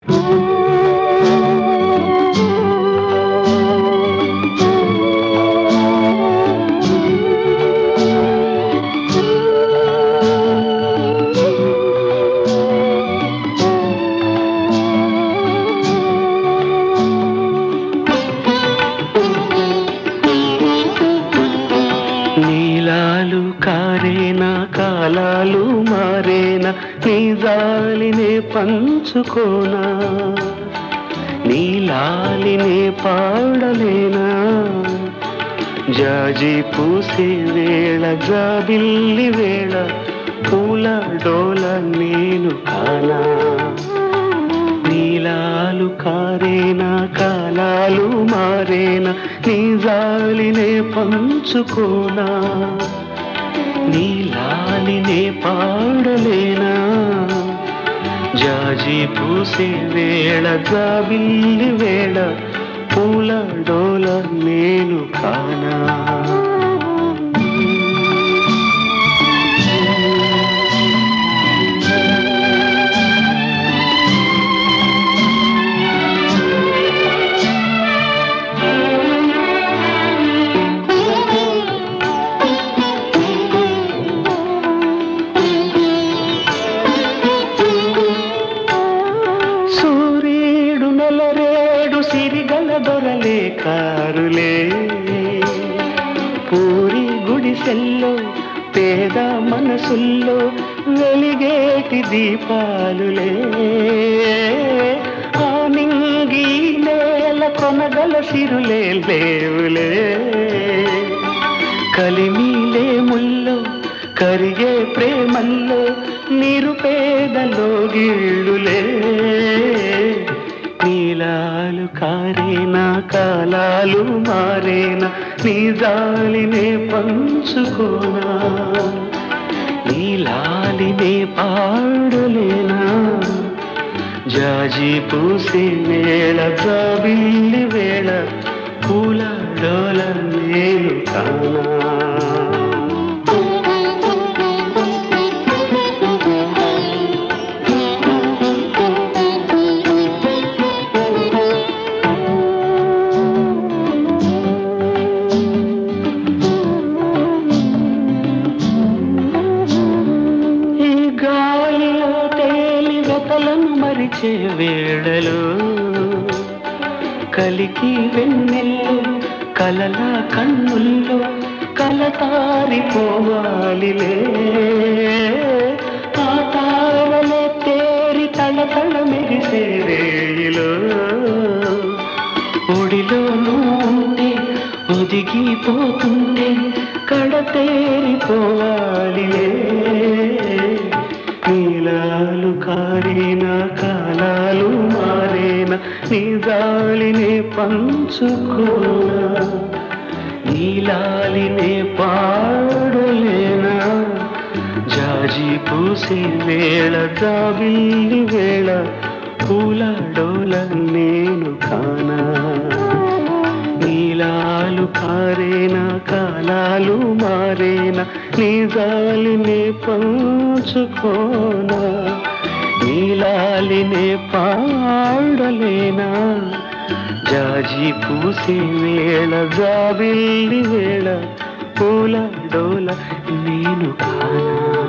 నీలాలు కారేనా కాలాలు మారేనా నీ జాలినే పంచుకోనా నీలాలినే పాడలేనా జాజి పూసే వేళ జాబిల్లి వేళ పూల డోల నేను కానా నీలాలు కారేనా కాలాలు మారేనా నీ జాలినే పంచుకోనా నీలాలినే పాడలేనా జాజి పూసే వేళ జాబిల్లి వేళ పూల డోల నేను కానా సూర్యుడు నెలరేడు సిరిగల దొరలే కారులే పూరి గుడిసెల్లో పేద మనసుల్లో వెలిగేటి దీపాలులే ఆ నింగి నేల కొనగల సిరులే లేవులే కలిమిలే ముల్లో కరిగే ప్రేమల్లో నిరుపేదలో గిళ్ళులే నీలాలు కారేనా కాలాలు మారేనా నీ జాలినే పంచుకోనా నీలాలినే పాడలేనా జాజి పూసే వేళ జాబిల్లి వేళ పూల డోల నేను కానా ఈ గాలిలో తేలి వెతలను మరిచే వేళలో కలికి వెన్నెల్లో కలల కన్నుల్లో కలతారిపోవాలిలే ఆ తారలే తేరి తళతళ మెరిసే వేళిలో ఒడిలో ఉంటే ఒదిగిపోతుంటే కడతేరిపోవాలిలే నీలాలు కారేనా కాలాలు మారేనా నీ జాలినే పంచుకోనా నీలాలినే పాడలేనా జాజి పూసే వేళ జాబిల్లి వేళ పూల డోల నేను కానా నీలాలు కారేనా కాలాలు మారేనా నీ జాలినే పంచుకోనా నీలాలినే పాడలేనా జాజి పూసే వేళ జాబిల్లి వేళ పూల డోల నేను కానా